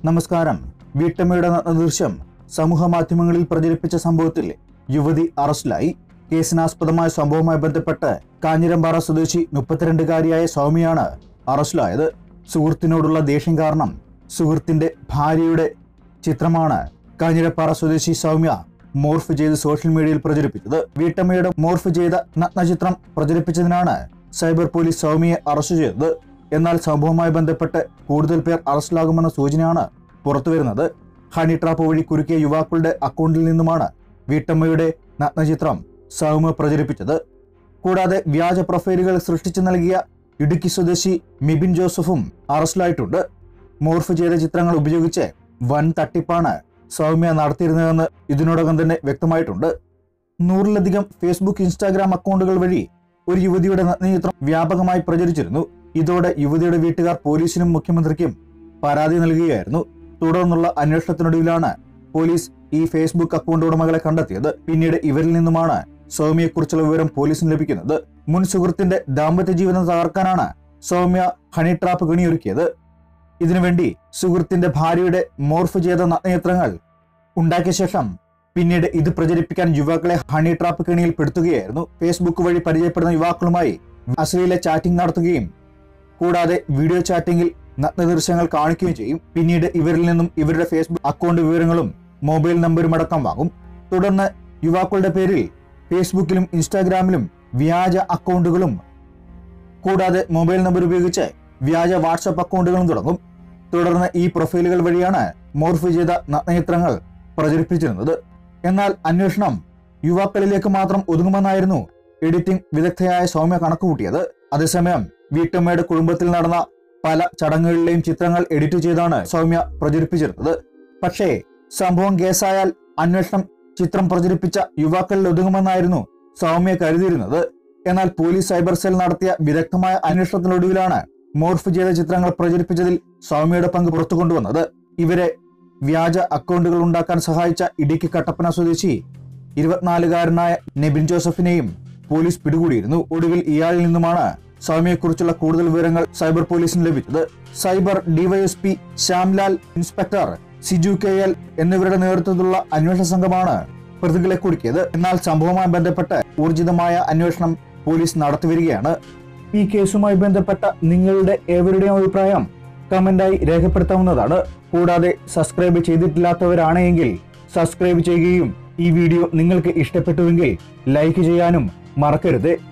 നമസ്കാരം വീട്ടമ്മയുടെ നഗ്ന ദൃശ്യം സമൂഹ മാധ്യമങ്ങളിൽ പ്രചരിപ്പിച്ച സംഭവത്തിൽ യുവതി അറസ്റ്റിലായി കേസിനാസ്പദമായ സംഭവവുമായി ബന്ധപ്പെട്ട് കാഞ്ഞിരമ്പാറ സ്വദേശി മുപ്പത്തിരണ്ടുകാരിയായ സൗമ്യയാണ് അറസ്റ്റിലായത് സുഹൃത്തിനോടുള്ള ദേഷ്യം കാരണം സുഹൃത്തിന്റെ ഭാര്യയുടെ ചിത്രമാണ് കാഞ്ഞിരപ്പാറ സ്വദേശി സൗമ്യ മോർഫ് ചെയ്ത് സോഷ്യൽ മീഡിയയിൽ പ്രചരിപ്പിച്ചത് വീട്ടമ്മയുടെ മോർഫ് ചെയ്ത നഗ്നചിത്രം പ്രചരിപ്പിച്ചതിനാണ് സൈബർ പോലീസ് സൗമ്യയെ അറസ്റ്റ് ചെയ്തത് എന്നാൽ സംഭവവുമായി ബന്ധപ്പെട്ട് കൂടുതൽ പേർ അറസ്റ്റിലാകുമെന്ന സൂചനയാണ് പുറത്തുവരുന്നത് ഹണി ട്രാപ്പ് വഴി കുരുക്കിയ യുവാക്കളുടെ അക്കൗണ്ടിൽ നിന്നുമാണ് വീട്ടമ്മയുടെ നഗ്നചിത്രം സൗമ്യ പ്രചരിപ്പിച്ചത് കൂടാതെ വ്യാജ പ്രൊഫൈലുകൾ സൃഷ്ടിച്ചു നൽകിയ ഇടുക്കി സ്വദേശി മിബിൻ ജോസഫും അറസ്റ്റിലായിട്ടുണ്ട് മോർഫ് ചെയ്ത ചിത്രങ്ങൾ ഉപയോഗിച്ച് വൻ തട്ടിപ്പാണ് സൗമ്യ നടത്തിയിരുന്നതെന്ന് ഇതിനോടകം തന്നെ വ്യക്തമായിട്ടുണ്ട് നൂറിലധികം ഫേസ്ബുക്ക് ഇൻസ്റ്റാഗ്രാം അക്കൗണ്ടുകൾ വഴി ഒരു യുവതിയുടെ നഗ്നചിത്രം വ്യാപകമായി പ്രചരിച്ചിരുന്നു ഇതോടെ യുവതിയുടെ വീട്ടുകാർ പോലീസിനും മുഖ്യമന്ത്രിക്കും പരാതി നൽകുകയായിരുന്നു തുടർന്നുള്ള അന്വേഷണത്തിനൊടുവിലാണ് പോലീസ് ഈ ഫേസ്ബുക്ക് അക്കൗണ്ട് ഉടമകളെ കണ്ടെത്തിയത് പിന്നീട് ഇവരിൽ നിന്നുമാണ് സൗമ്യയെക്കുറിച്ചുള്ള വിവരം പോലീസിന് ലഭിക്കുന്നത് മുൻ സുഹൃത്തിന്റെ ദാമ്പത്യ ജീവിതം തകർക്കാനാണ് സൗമ്യ ഹണി ട്രാപ്പ് കണിയൊരുക്കിയത് ഇതിനുവേണ്ടി സുഹൃത്തിന്റെ ഭാര്യയുടെ മോർഫ് ചെയ്ത നഗ്നചിത്രങ്ങൾ ഉണ്ടാക്കിയ ശേഷം പിന്നീട് ഇത് പ്രചരിപ്പിക്കാൻ യുവാക്കളെ ഹണി ട്രാപ്പ് കെണിയിൽ പെടുത്തുകയായിരുന്നു ഫേസ്ബുക്ക് വഴി പരിചയപ്പെടുന്ന യുവാക്കളുമായി അശ്ലീല ചാറ്റിംഗ് നടത്തുകയും കൂടാതെ വീഡിയോ ചാറ്റിംഗിൽ നഗ്ന ദൃശ്യങ്ങൾ കാണിക്കുകയും ചെയ്യും പിന്നീട് ഇവരിൽ നിന്നും ഇവരുടെ ഫേസ്ബുക്ക് അക്കൗണ്ട് വിവരങ്ങളും മൊബൈൽ നമ്പരും അടക്കം വാങ്ങും തുടർന്ന് യുവാക്കളുടെ പേരിൽ ഫേസ്ബുക്കിലും ഇൻസ്റ്റാഗ്രാമിലും വ്യാജ അക്കൗണ്ടുകളും കൂടാതെ മൊബൈൽ നമ്പർ ഉപയോഗിച്ച് വ്യാജ വാട്സപ്പ് അക്കൗണ്ടുകളും തുടങ്ങും തുടർന്ന് ഈ പ്രൊഫൈലുകൾ വഴിയാണ് മോർഫ് ചെയ്ത നഗ്നചിത്രങ്ങൾ പ്രചരിപ്പിച്ചിരുന്നത് എന്നാൽ അന്വേഷണം യുവാക്കളിലേക്ക് മാത്രം ഒതുങ്ങുമെന്നായിരുന്നു എഡിറ്റിംഗ് വിദഗ്ധയായ സൗമ്യ കണക്കുകൂട്ടിയത് അതേസമയം വീട്ടമ്മയുടെ കുടുംബത്തിൽ നടന്ന പല ചടങ്ങുകളിലെയും ചിത്രങ്ങൾ എഡിറ്റ് ചെയ്താണ് സൗമ്യ പ്രചരിപ്പിച്ചിരുന്നത് പക്ഷേ സംഭവം കേസായാൽ അന്വേഷണം ചിത്രം പ്രചരിപ്പിച്ച യുവാക്കളിൽ ഒതുങ്ങുമെന്നായിരുന്നു സൗമ്യ കരുതിയിരുന്നത് എന്നാൽ പോലീസ് സൈബർ സെൽ നടത്തിയ വിദഗ്ധമായ അന്വേഷണത്തിനൊടുവിലാണ് മോർഫ് ചെയ്ത ചിത്രങ്ങൾ പ്രചരിപ്പിച്ചതിൽ സൗമ്യയുടെ പങ്ക് പുറത്തു കൊണ്ടുവന്നത് ഇവരെ വ്യാജ അക്കൗണ്ടുകൾ ഉണ്ടാക്കാൻ സഹായിച്ച ഇടുക്കി കട്ടപ്പന സ്വദേശി ഇരുപത്തിനാലുകാരനായ നെബിൻ ജോസഫിനെയും പോലീസ് പിടികൂടിയിരുന്നു ഒടുവിൽ ഇയാളിൽ നിന്നുമാണ് സൗമ്യയെക്കുറിച്ചുള്ള കൂടുതൽ വിവരങ്ങൾ സൈബർ പോലീസിന് ലഭിച്ചത് cyber DYSP Shyamlal inspector Siju K L എന്നിവരുടെ നേതൃത്വത്തിലുള്ള അന്വേഷണ സംഘമാണ് പ്രതികളെ കുടുക്കിയത് എന്നാൽ സംഭവവുമായി ബന്ധപ്പെട്ട് ഊർജിതമായ അന്വേഷണം പോലീസ് നടത്തിവരികയാണ് ഈ കേസുമായി ബന്ധപ്പെട്ട നിങ്ങളുടെ ഏവരുടെയും അഭിപ്രായം കമന്റായി രേഖപ്പെടുത്താവുന്നതാണ് കൂടാതെ സബ്സ്ക്രൈബ് ചെയ്തിട്ടില്ലാത്തവരാണെങ്കിൽ സബ്സ്ക്രൈബ് ചെയ്യുകയും ഈ വീഡിയോ നിങ്ങൾക്ക് ഇഷ്ടപ്പെട്ടുവെങ്കിൽ ലൈക്ക് ചെയ്യാനും മറക്കരുത്